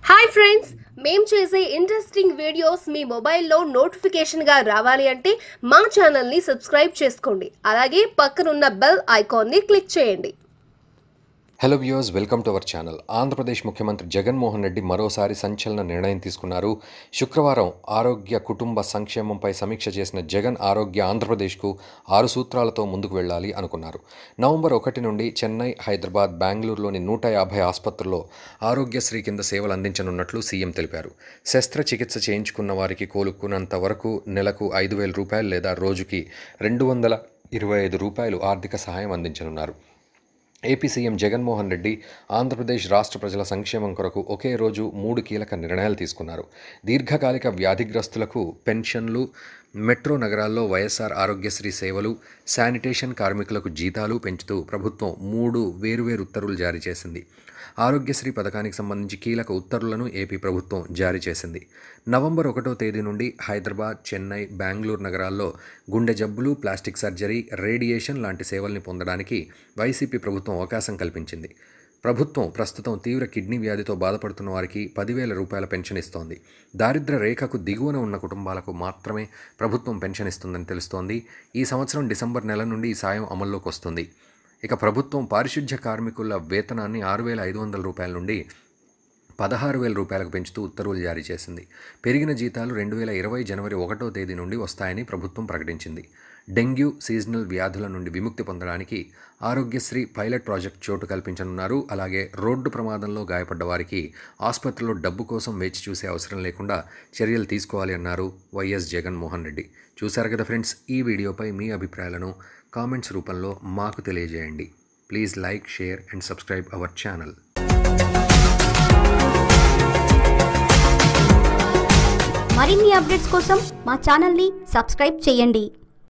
hi friends మేం చేసే interesting videos మీ మొబైల్లో నోటిఫికేషన్గా రావాలి అంటే మా ఛానల్ని సబ్స్క్రైబ్ చేసుకోండి అలాగే పక్కనున్న బెల్ ఐకాన్ని క్లిక్ చేయండి hello viewers welcome to our channel Andhra Pradesh ముఖ్యమంత్రి జగన్మోహన్ రెడ్డి మరోసారి సంచలన నిర్ణయం తీసుకున్నారు శుక్రవారం ఆరోగ్య కుటుంబ సంక్షేమంపై సమీక్ష చేసిన జగన్ ఆరోగ్య ఆంధ్రప్రదేశ్కు ఆరు సూత్రాలతో ముందుకు వెళ్ళాలి అనుకున్నారు నవంబర్ ఒకటి నుండి చెన్నై హైదరాబాద్ బెంగళూరులోని నూట యాభై ఆసుపత్రుల్లో ఆరోగ్యశ్రీ కింద సేవలు అందించనున్నట్లు సీఎం తెలిపారు శస్త్రచికిత్స చేయించుకున్న వారికి కోలుకున్నంత వరకు నెలకు ఐదు వేల రూపాయలు లేదా రోజుకి రెండు వందల ఇరవై ఐదు రూపాయలు ఆర్థిక సహాయం అందించనున్నారు ఏపీ సీఎం జగన్మోహన్ రెడ్డి ఆంధ్రప్రదేశ్ రాష్ట్ర ప్రజల సంక్షేమం కొరకు ఒకే రోజు మూడు కీలక నిర్ణయాలు తీసుకున్నారు దీర్ఘకాలిక వ్యాధిగ్రస్తులకు పెన్షన్లు మెట్రో నగరాల్లో వైఎస్ఆర్ ఆరోగ్యశ్రీ సేవలు శానిటేషన్ కార్మికులకు జీతాలు పెంచుతూ ప్రభుత్వం మూడు వేరువేరు ఉత్తర్వులు జారీ చేసింది ఆరోగ్యశ్రీ పథకానికి సంబంధించి కీలక ఉత్తర్వులను ఏపీ ప్రభుత్వం జారీ చేసింది నవంబర్ ఒకటో తేదీ నుండి హైదరాబాద్ చెన్నై బెంగళూరు నగరాల్లో గుండె జబ్బులు ప్లాస్టిక్ సర్జరీ రేడియేషన్ లాంటి సేవల్ని పొందడానికి వైసీపీ ప్రభుత్వం అవకాశం కల్పించింది ప్రభుత్వం ప్రస్తుతం తీవ్ర కిడ్నీ వ్యాధితో బాధపడుతున్న వారికి పదివేల రూపాయల పెన్షన్ ఇస్తోంది దారిద్ర రేఖకు దిగువన ఉన్న కుటుంబాలకు మాత్రమే ప్రభుత్వం పెన్షన్ ఇస్తుందని తెలుస్తోంది ఈ సంవత్సరం డిసెంబర్ నెల నుండి ఈ సాయం అమల్లోకి వస్తుంది ఇక ప్రభుత్వం పారిశుధ్య కార్మికుల వేతనాన్ని ఆరు వేల ఐదు వందల రూపాయల నుండి పదహారు వేల రూపాయలకు పెంచుతూ ఉత్తర్వులు జారీ చేసింది పెరిగిన జీతాలు రెండు వేల ఇరవై జనవరి ఒకటో తేదీ నుండి వస్తాయని ప్రభుత్వం ప్రకటించింది డెంగ్యూ సీజనల్ వ్యాధుల నుండి విముక్తి పొందడానికి ఆరోగ్యశ్రీ పైలట్ ప్రాజెక్ట్ చోటు కల్పించనున్నారు అలాగే రోడ్డు ప్రమాదంలో గాయపడ్డ వారికి ఆసుపత్రిలో డబ్బు కోసం వేచి చూసే అవసరం లేకుండా చర్యలు తీసుకోవాలి అన్నారు వైఎస్ జగన్మోహన్ రెడ్డి చూశారు కదా ఫ్రెండ్స్ ఈ వీడియోపై మీ అభిప్రాయాలను కామెంట్స్ రూపంలో మాకు తెలియజేయండి please like share and subscribe our channel మరిన్ని అప్డేట్స్ కోసం మా ఛానల్ని సబ్స్క్రైబ్ చేయండి